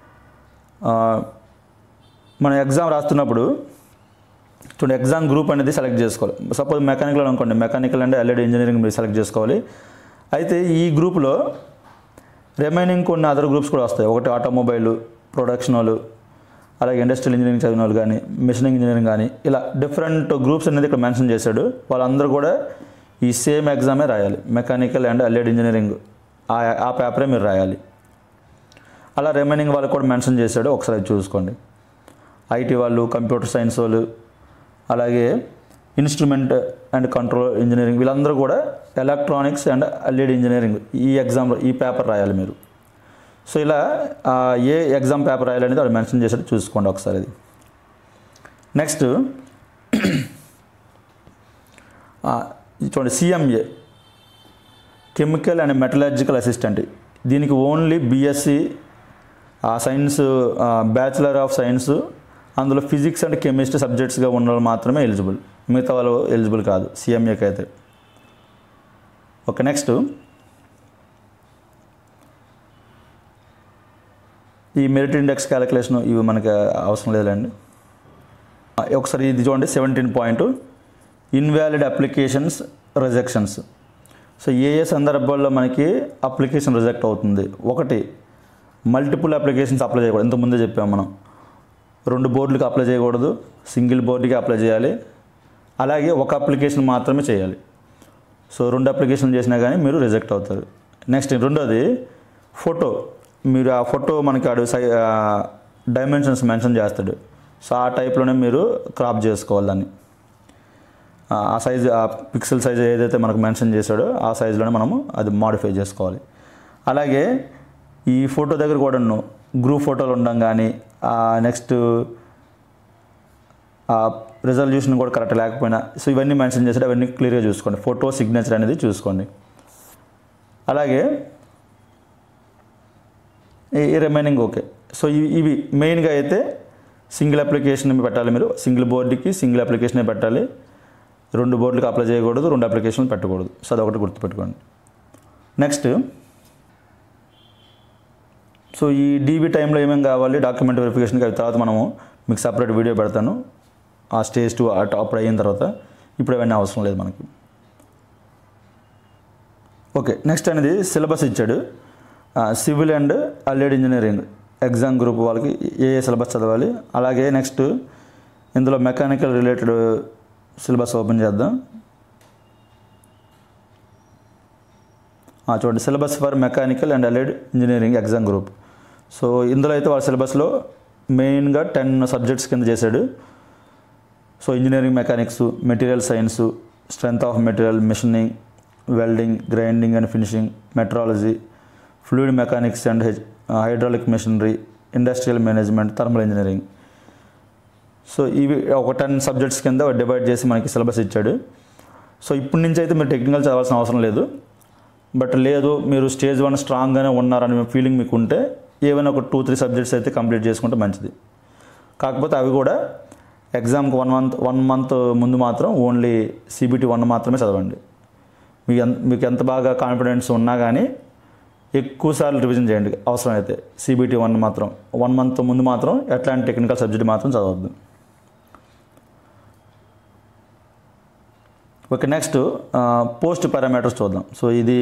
మనం exam రాస్తున్నప్పుడు చూడండి exam group అనేది select చేసుకోవాలి suppose mechanical అనుకోండి mechanical అంటే ఎల్ఈడి ఇంజనీరింగ్ మీరు సెలెక్ట్ చేసుకోవాలి అయితే ఈ గ్రూప్లో రిమైనింగ్ కొన్ని అదర్ గ్రూప్స్ కూడా వస్తాయి ఒకటి ఆటోమొబైల్ ప్రొడక్షన్ వాళ్ళు అలాగే ఇండస్ట్రియల్ ఇంజనీరింగ్ చదివిన వాళ్ళు కానీ మిషనింగ్ ఇంజనీరింగ్ కానీ ఇలా డిఫరెంట్ గ్రూప్స్ అనేది ఇక్కడ మెన్షన్ చేశాడు వాళ్ళందరూ కూడా ఈ సేమ్ ఎగ్జామే రాయాలి మెకానికల్ అండ్ ఎల్ఈడి ఇంజనీరింగ్ ఆ ఆ పేపరే మీరు రాయాలి అలా రిమైనింగ్ వాళ్ళు కూడా మెన్షన్ చేశాడు ఒకసారి అది చూసుకోండి ఐటీ వాళ్ళు కంప్యూటర్ సైన్స్ వాళ్ళు అలాగే ఇన్స్ట్రుమెంట్ అండ్ కంట్రోల్ ఇంజనీరింగ్ వీళ్ళందరూ కూడా ఎలక్ట్రానిక్స్ అండ్ ఎల్ఈడి ఇంజనీరింగ్ ఈ ఎగ్జామ్లో ఈ పేపర్ రాయాలి మీరు సో ఇలా ఆ, ఏ ఎగ్జామ్ పేపర్ రాయాలి అనేది వాళ్ళు మెన్షన్ చేసేది చూసుకోండి ఒకసారి ఇది నెక్స్ట్ ఇది చూడండి CMA chemical and metallurgical assistant దీనికి only BSc science bachelor of science అందులో ఫిజిక్స్ అండ్ కెమిస్ట్రీ సబ్జెక్ట్స్గా ఉన్న వాళ్ళు మాత్రమే ఎలిజిబుల్ మిగతా వాళ్ళు ఎలిజిబుల్ కాదు సిఎంఏకి అయితే ఓకే నెక్స్ట్ ఈ మెరిట్ ఇండెక్స్ క్యాలిక్యులేషన్ ఇవి మనకి అవసరం లేదండి ఆ, ఒకసారి ఇది చూడండి seventeen point invalid applications rejections so ఏ ఏ సందర్భాల్లో మనకి అప్లికేషన్ రిజెక్ట్ అవుతుంది ఒకటి మల్టిపుల్ అప్లికేషన్స్ అప్లై చేయకూడదు ఇంతకుముందే చెప్పాము మనం రెండు బోర్డులకు అప్లై చేయకూడదు సింగిల్ బోర్డుకి అప్లై చేయాలి అలాగే ఒక అప్లికేషన్ మాత్రమే చేయాలి సో రెండు అప్లికేషన్ చేసినా కానీ మీరు రిజెక్ట్ అవుతారు నెక్స్ట్ రెండోది ఫోటో మీరు ఆ ఫోటో మనకి ఆడు సై డైమెన్షన్స్ మెన్షన్ చేస్తాడు సో ఆ టైప్లోనే మీరు క్రాప్ చేసుకోవాలి దాన్ని ఆ- ఆ సైజ్ ఆ పిక్సెల్ సైజ్ ఏదైతే మనకు మెన్షన్ చేశాడో ఆ సైజులోనే మనము అది మాడిఫై చేసుకోవాలి అలాగే ఈ ఫోటో దగ్గర కూడా గ్రూప్ ఫోటోలు ఉండడం కానీ నెక్స్ట్ ఆ రిజల్యూషన్ కూడా కరెక్ట్ లేకపోయినా సో ఇవన్నీ మెన్షన్ చేసాడు అవన్నీ క్లియర్గా చూసుకోండి ఫోటో సిగ్నేచర్ అనేది చూసుకోండి అలాగే ఈ రిమైనింగ్ ఓకే సో ఇవి ఇవి మెయిన్గా అయితే సింగిల్ అప్లికేషన్ పెట్టాలి మీరు సింగిల్ బోర్డుకి సింగిల్ అప్లికేషనే పెట్టాలి రెండు బోర్డులకు అప్లై చేయకూడదు రెండు అప్లికేషన్లు పెట్టకూడదు సో అదొకటి గుర్తుపెట్టుకోండి నెక్స్ట్ సో ఈ డీబీ టైంలో ఏమేమి కావాలి డాక్యుమెంట్ వెరిఫికేషన్కి అవి తర్వాత మనము మీకు సపరేట్ వీడియో పెడతాను ఆ స్టేజ్ టూ అప్పుడు అయిన తర్వాత ఇప్పుడు అవన్నీ అవసరం లేదు మనకి ఓకే నెక్స్ట్ అనేది సిలబస్ ఇచ్చాడు civil and allied engineering exam group వాళ్ళకి ఏ ఏ సిలబస్ చదవాలి అలాగే నెక్స్ట్ ఇందులో మెకానికల్ రిలేటెడ్ సిలబస్ ఓపెన్ చేద్దాం ఆ, చూడండి syllabus for mechanical and allied engineering exam group so ఇందులో అయితే వాళ్ళ సిలబస్లో మెయిన్గా టెన్ సబ్జెక్ట్స్ కింద చేశాడు so engineering mechanics material science strength of material machining welding grinding and finishing metrology fluid mechanics and hydraulic machinery industrial management thermal engineering so ఇవి ఒక ten subjects కింద డివైడ్ చేసి మనకి సిలబస్ ఇచ్చాడు సో ఇప్పటి నుంచి అయితే మీరు టెక్నికల్ చదవాల్సిన అవసరం లేదు బట్ లేదు మీరు స్టేజ్ వన్ స్ట్రాంగ్గానే ఉన్నారనే ఫీలింగ్ మీకు ఉంటే ఏవైనా ఒక టూ త్రీ సబ్జెక్ట్స్ అయితే కంప్లీట్ చేసుకుంటే మంచిది కాకపోతే అవి కూడా ఎగ్జామ్కి వన్ మంత్ వన్ మంత్ ముందు మాత్రం ఓన్లీ సిబిటీ వన్ మాత్రమే చదవండి మీకు ఎంత మీకు ఎంత బాగా కాన్ఫిడెన్స్ ఉన్నా కానీ ఎక్కువ సార్లు రివిజన్ చేయండి అవసరమైతే సిబిటీ వన్ మాత్రం వన్ మంత్ ముందు మాత్రం ఎట్లాంటి టెక్నికల్ సబ్జెక్ట్ మాత్రం చదవద్దు ఓకే నెక్స్ట్ పోస్ట్ పారామీటర్స్ చూద్దాం సో ఇది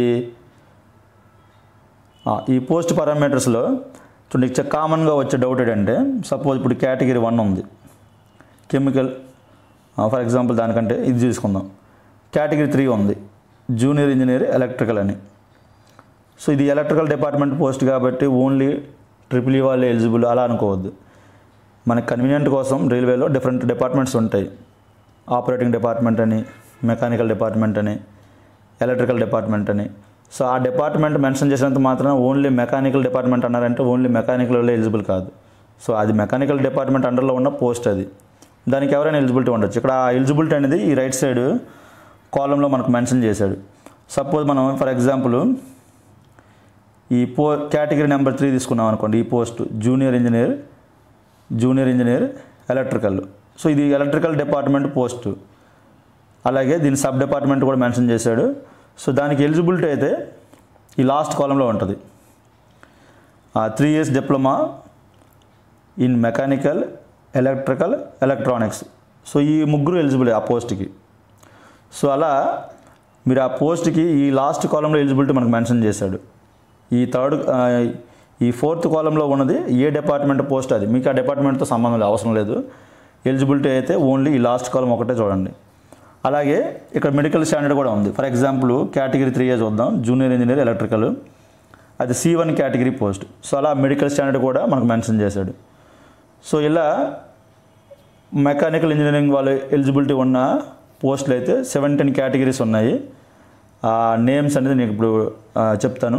ఆ, ఈ పోస్ట్ పారామీటర్స్లో చూడండి ఇచ్చే కామన్గా వచ్చే డౌట్ ఏంటంటే సపోజ్ ఇప్పుడు కేటగిరీ వన్ ఉంది కెమికల్ ఫర్ ఎగ్జాంపుల్ దానికంటే ఇది తీసుకుందాం కేటగిరీ త్రీ ఉంది జూనియర్ ఇంజనీర్ ఎలక్ట్రికల్ అని సో ఇది ఎలక్ట్రికల్ డిపార్ట్మెంట్ పోస్ట్ కాబట్టి ఓన్లీ ట్రిపుల్ ఈ వాళ్ళు ఎలిజిబుల్ అలా అనుకోవద్దు మనకి కన్వీనియంట్ కోసం రైల్వేలో డిఫరెంట్ డిపార్ట్మెంట్స్ ఉంటాయి ఆపరేటింగ్ డిపార్ట్మెంట్ అని మెకానికల్ డిపార్ట్మెంట్ అని ఎలక్ట్రికల్ డిపార్ట్మెంట్ అని సో ఆ డిపార్ట్మెంట్ మెన్షన్ చేసినంత మాత్రం ఓన్లీ మెకానికల్ డిపార్ట్మెంట్ అన్నారంటే ఓన్లీ మెకానికల్ వాళ్ళే ఎలిజిబుల్ కాదు సో అది మెకానికల్ డిపార్ట్మెంట్ అండర్లో ఉన్న పోస్ట్ అది దానికి ఎవరైనా ఎలిజిబిలిటీ ఉండొచ్చు ఇక్కడ ఆ ఎలిజిబిలిటీ అనేది ఈ రైట్ సైడ్ కాలంలో మనకు మెన్షన్ చేశాడు సపోజ్ మనం ఫర్ ఎగ్జాంపుల్ ఈ పో కేటగిరీ నెంబర్ త్రీ తీసుకున్నాం అనుకోండి ఈ post junior engineer junior engineer electrical so ఇది ఎలక్ట్రికల్ డిపార్ట్మెంట్ పోస్టు అలాగే దీని సబ్ డిపార్ట్మెంట్ కూడా మెన్షన్ చేశాడు సో దానికి ఎలిజిబిలిటీ అయితే ఈ లాస్ట్ కాలంలో ఉంటుంది three years diploma in mechanical electrical electronics so ఈ ముగ్గురు ఎలిజిబుల్ ఆ పోస్ట్కి సో అలా మీరు ఆ పోస్ట్కి ఈ లాస్ట్ కాలంలో ఎలిజిబిలిటీ మనకు మెన్షన్ చేశాడు ఈ థర్డ్ ఆ, ఈ ఫోర్త్ కాలంలో ఉన్నది ఏ డిపార్ట్మెంట్ పోస్ట్ అది మీకు ఆ డిపార్ట్మెంట్తో సంబంధం లేదు అవసరం లేదు ఎలిజిబిలిటీ అయితే ఓన్లీ ఈ లాస్ట్ కాలం ఒకటే చూడండి అలాగే ఇక్కడ మెడికల్ స్టాండర్డ్ కూడా ఉంది for example category three A చూద్దాం జూనియర్ ఇంజనీర్ ఎలక్ట్రికల్ అది C one category post so అలా మెడికల్ స్టాండర్డ్ కూడా మనకు మెన్షన్ చేశాడు సో ఇలా మెకానికల్ ఇంజనీరింగ్ వాళ్ళు ఎలిజిబిలిటీ ఉన్న పోస్టులు అయితే సెవెంటీన్ కేటగిరీస్ ఉన్నాయి ఆ నేమ్స్ అనేది నేను ఇప్పుడు ఆ, చెప్తాను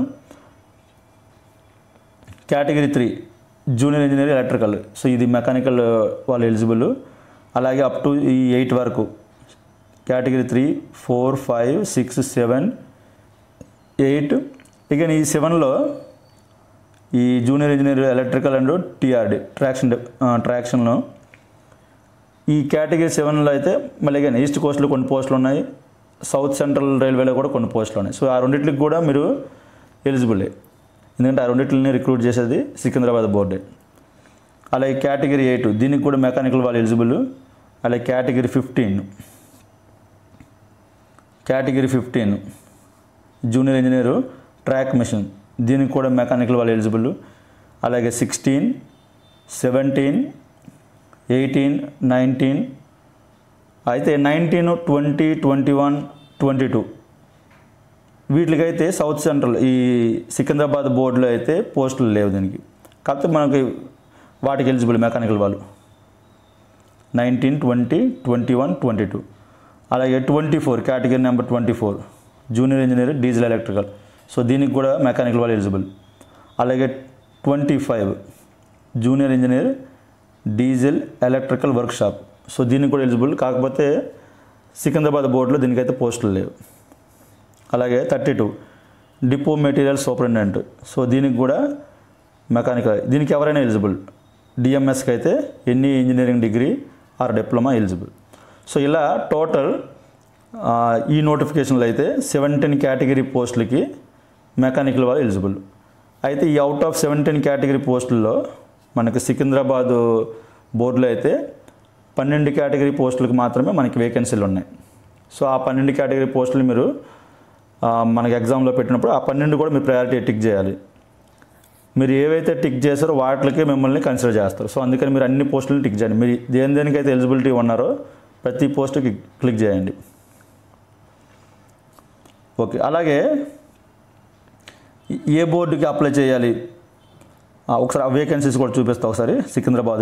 category three junior engineer electrical so ఇది మెకానికల్ వాళ్ళు ఎలిజిబుల్ అలాగే అప్ టు ఈ ఎయిట్ వరకు category three four five six seven eight ఇక ఈ సెవెన్లో ఈ junior engineer electrical and TRD traction ట్రాక్షన్లో ఈ కేటగిరీ సెవెన్లో అయితే మళ్ళీ again ఈస్ట్ కోస్ట్లో కొన్ని పోస్టులు ఉన్నాయి సౌత్ సెంట్రల్ రైల్వేలో కూడా కొన్ని పోస్టులు ఉన్నాయి సో ఆ రెండింటికి కూడా మీరు ఎలిజిబులే ఎందుకంటే ఆ రెండింటిని రిక్రూట్ చేసేది సికింద్రాబాద్ బోర్డే అలాగే కేటగిరీ ఎయిట్ దీనికి కూడా మెకానికల్ వాళ్ళు ఎలిజిబుల్ అలాగే category fifteen category fifteen junior engineer traction దీనికి కూడా మెకానికల్ వాళ్ళు ఎలిజిబుల్ అలాగే సిక్స్టీన్ సెవెంటీన్ ఎయిటీన్ నైన్టీన్ అయితే nineteen twenty twenty one twenty two వీటికైతే సౌత్ సెంట్రల్ ఈ సికింద్రాబాద్ బోర్డులో అయితే పోస్టులు లేవు దీనికి కాకపోతే మనకి వాటికి ఎలిజిబుల్ మెకానికల్ వాళ్ళు nineteen twenty twenty one twenty two అలాగే twenty four category number twenty four junior engineer diesel electrical so దీనికి కూడా మెకానికల్ వాళ్ళు ఎలిజిబుల్ అలాగే twenty five junior engineer diesel electrical workshop so దీనికి కూడా ఎలిజిబుల్ కాకపోతే సికింద్రాబాద్ బోర్డులో దీనికైతే పోస్టులు లేవు అలాగే thirty two depot material superintendent so దీనికి కూడా మెకానికల్ దీనికి ఎవరైనా ఎలిజిబుల్ డిఎంఎస్కి అయితే ఎన్ని engineering degree or diploma eligible so ఇలా టోటల్ ఆ, ఈ నోటిఫికేషన్లో అయితే సెవెంటీన్ కేటగిరీ పోస్టులకి మెకానికల్ వాళ్ళు ఎలిజిబుల్ అయితే ఈ అవుట్ ఆఫ్ సెవెంటీన్ కేటగిరీ పోస్టుల్లో మనకి సికింద్రాబాద్ బోర్డులో అయితే పన్నెండు కేటగిరీ పోస్టులకు మాత్రమే మనకి వేకెన్సీలు ఉన్నాయి సో ఆ పన్నెండు కేటగిరీ పోస్టులు మీరు ఆ, మనకి ఎగ్జామ్లో పెట్టినప్పుడు ఆ పన్నెండు కూడా మీరు ప్రయారిటీ టిక్ చేయాలి మీరు ఏవైతే టిక్ చేస్తారో వాటికి మిమ్మల్ని కన్సిడర్ చేస్తారు సో అందుకని మీరు అన్ని పోస్టులను టిక్ చేయండి మీరు దేని దేనికైతే ఎలిజిబిలిటీ ఉన్నారో ప్రతి పోస్టుకి క్లిక్ చేయండి ఓకే అలాగే ఏ బోర్డుకి అప్లై చేయాలి ఆ, ఒకసారి ఆ వేకెన్సీస్ కూడా చూపిస్తా ఒకసారి సికింద్రాబాద్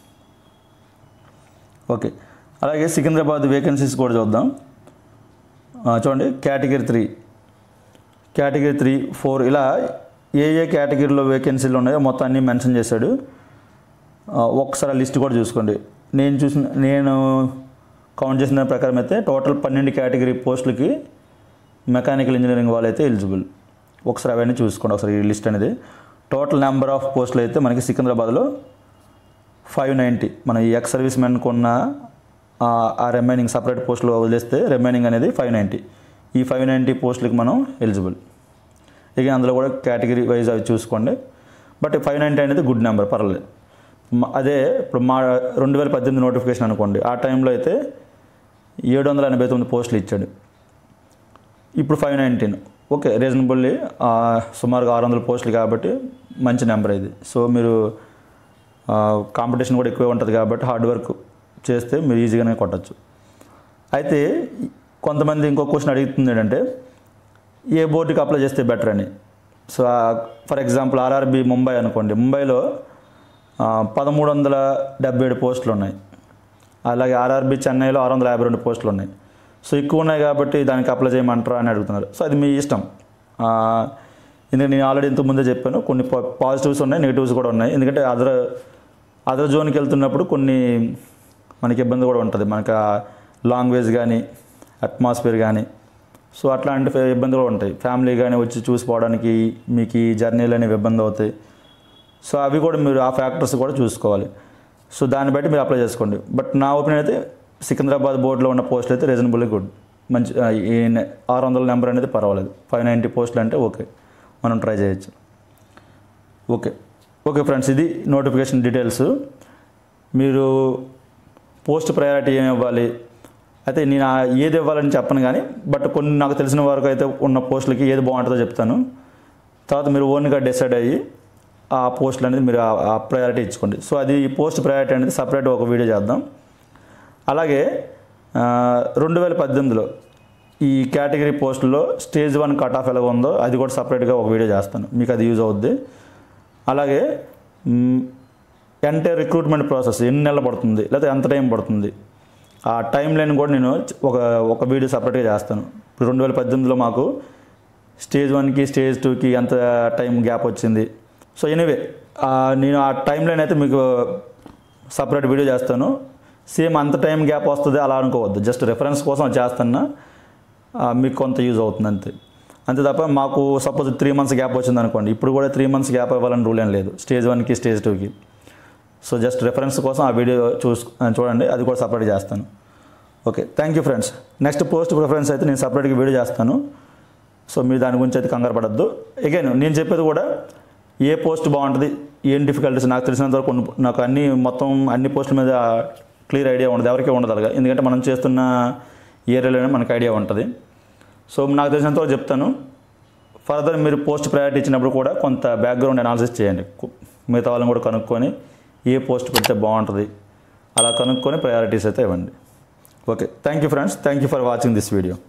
ఓకే అలాగే సికింద్రాబాద్ వేకెన్సీస్ కూడా చూద్దాం ఆ, చూడండి category three category three four ఇలా ఏ ఏ కేటగిరీలో వేకెన్సీలు ఉన్నాయో మొత్తం అన్నీ మెన్షన్ చేశాడు ఆ, ఒక్కసారి ఆ లిస్ట్ కూడా చూసుకోండి నేను చూసిన నేను కౌంట్ చేసిన ప్రకారం అయితే టోటల్ పన్నెండు కేటగిరీ పోస్టులకి మెకానికల్ ఇంజనీరింగ్ వాళ్ళు అయితే ఎలిజిబుల్ ఒకసారి అవన్నీ చూసుకోండి ఒకసారి ఈ లిస్ట్ అనేది టోటల్ నెంబర్ ఆఫ్ పోస్టులు అయితే మనకి సికింద్రాబాద్లో ఫైవ్ నైంటీ మన ఈ ఎక్స్ సర్వీస్ మెన్ కొన్న ఆ, ఆ రిమైనింగ్ సపరేట్ పోస్టులు వదిలేస్తే రిమైనింగ్ అనేది ఫైవ్ నైంటీ ఈ ఫైవ్ నైంటీ పోస్టులకి మనం ఎలిజిబుల్ ఇక అందులో కూడా కేటగిరీ వైజ్ అవి చూసుకోండి బట్ ఫైవ్ నైంటీ అనేది గుడ్ నెంబర్ పర్లేదు మ- అదే ఇప్పుడు మా రెండు వేల పద్దెనిమిది నోటిఫికేషన్ అనుకోండి ఆ టైంలో అయితే ఏడు వందల ఎనభై తొమ్మిది పోస్టులు ఇచ్చాడు ఇప్పుడు ఫైవ్ నైన్టీన్ ఓకే రీజనబుల్లీ సుమారుగా ఆరు వందల పోస్టులు కాబట్టి మంచి నెంబర్ ఇది సో మీరు కాంపిటీషన్ కూడా ఎక్కువే ఉంటుంది కాబట్టి హార్డ్ వర్క్ చేస్తే మీరు ఈజీగానే కొట్టచ్చు అయితే కొంతమంది ఇంకో క్వశ్చన్ అడుగుతుంది ఏంటంటే ఏ బోర్డుకి అప్లై చేస్తే బెటర్ అని so for example RRB Mumbai అనుకోండి ముంబైలో పదమూడు వందల డెబ్బై ఏడు పోస్టులు ఉన్నాయి అలాగే ఆర్ఆర్బి చెన్నైలో ఆరు వందల యాభై రెండు పోస్టులు ఉన్నాయి సో ఎక్కువ ఉన్నాయి కాబట్టి దానికి అప్లై చేయమంటారా అని అడుగుతున్నారు సో అది మీ ఇష్టం ఆ, ఎందుకంటే నేను ఆల్రెడీ ఇంతకు ముందే చెప్పాను కొన్ని పాజిటివ్స్ ఉన్నాయి నెగిటివ్స్ కూడా ఉన్నాయి ఎందుకంటే అదర్ అదర్ జోన్కి వెళ్తున్నప్పుడు కొన్ని మనకి ఇబ్బంది కూడా ఉంటుంది మనకి లాంగ్వేజ్ కానీ అట్మాస్ఫియర్ కానీ సో అట్లాంటి ఫే- ఇబ్బందులు కూడా ఉంటాయి ఫ్యామిలీ కానీ వచ్చి చూసిపోవడానికి మీకు ఈ జర్నీలు అనేవి ఇబ్బంది అవుతాయి సో అవి కూడా మీరు ఆ ఫ్యాక్టర్స్ కూడా చూసుకోవాలి సో దాన్ని బట్టి మీరు అప్లై చేసుకోండి బట్ నా ఒపీనియన్ అయితే సికింద్రాబాద్ బోర్డులో ఉన్న పోస్టులు అయితే రీజనబుల్లీ గుడ్ మంచి ఆ, ఈ నె- ఆరు వందల నెంబర్ అనేది పర్వాలేదు ఫైవ్ నైంటీ పోస్టులు అంటే ఓకే మనం ట్రై చేయొచ్చు ఓకే ఓకే ఫ్రెండ్స్ ఇది నోటిఫికేషన్ డీటెయిల్స్ మీరు పోస్ట్ ప్రయారిటీ ఏమి ఇవ్వాలి అయితే నేను ఆ ఏది ఇవ్వాలని చెప్పను కానీ బట్ కొన్ని నాకు తెలిసిన వరకు అయితే ఉన్న పోస్టులకి ఏది బాగుంటుందో చెప్తాను తర్వాత మీరు ఓన్గా డిసైడ్ అయ్యి ఆ పోస్టులు అనేది మీరు ఆ- ఆ ప్రయారిటీ ఇచ్చుకోండి సో అది పోస్ట్ ప్రయారిటీ అనేది సపరేట్ ఒక వీడియో చేద్దాం అలాగే ఆ, రెండు వేల పద్దెనిమిదిలో ఈ కేటగిరీ పోస్టుల్లో స్టేజ్ వన్ కట్ ఆఫ్ ఎలా ఉందో అది కూడా సపరేట్గా ఒక వీడియో చేస్తాను మీకు అది యూజ్ అవుద్ది అలాగే ఎంటైర్ రిక్రూట్మెంట్ ప్రాసెస్ ఎన్ని నెలలు పడుతుంది లేకపోతే ఎంత టైం పడుతుంది ఆ టైం లైన్ కూడా నేను ఒక ఒక వీడియో సపరేట్గా చేస్తాను ఇప్పుడు రెండు వేల పద్దెనిమిదిలో మాకు స్టేజ్ వన్కి స్టేజ్ టూకి ఎంత టైం గ్యాప్ వచ్చింది సో ఎనీవే నేను ఆ టైం లైన్ అయితే మీకు సపరేట్ వీడియో చేస్తాను సేమ్ అంత టైం గ్యాప్ వస్తుంది అలా అనుకోవద్దు జస్ట్ రెఫరెన్స్ కోసం అది చేస్తున్నా ఆ, మీకు కొంత యూజ్ అవుతుంది అంతే అంతే తప్ప మాకు సపోజ్ త్రీ మంత్స్ గ్యాప్ వచ్చింది అనుకోండి ఇప్పుడు కూడా త్రీ మంత్స్ గ్యాప్ ఇవ్వాలని రూల్ ఏం లేదు స్టేజ్ వన్కి స్టేజ్ టూకి సో జస్ట్ రెఫరెన్స్ కోసం ఆ వీడియో చూస్ చూడండి అది కూడా సపరేట్ చేస్తాను okay thank you friends next post preference అయితే నేను సపరేట్గా వీడియో చేస్తాను సో మీరు దాని గురించి అయితే కంగారు పడద్దు అగైన్ నేను చెప్పేది కూడా ఏ పోస్ట్ బాగుంటుంది ఏం డిఫికల్టీస్ నాకు తెలిసినంత వరకు కొన్ని నాకు అన్ని మొత్తం అన్ని పోస్టుల మీద క్లియర్ ఐడియా ఉండదు ఎవరికీ ఉండదు అలాగా ఎందుకంటే మనం చేస్తున్న ఏరియాలోనే మనకు ఐడియా ఉంటుంది సో నాకు తెలిసినంత వరకు చెప్తాను ఫర్దర్ మీరు పోస్ట్ ప్రయారిటీ ఇచ్చినప్పుడు కూడా కొంత బ్యాక్గ్రౌండ్ అనాలిసిస్ చేయండి కు- మిగతా వాళ్ళని కూడా కనుక్కొని ఏ పోస్ట్ పెడితే బాగుంటుంది అలా కనుక్కొని ప్రయారిటీస్ అయితే ఇవ్వండి okay thank you friends thank you for watching this video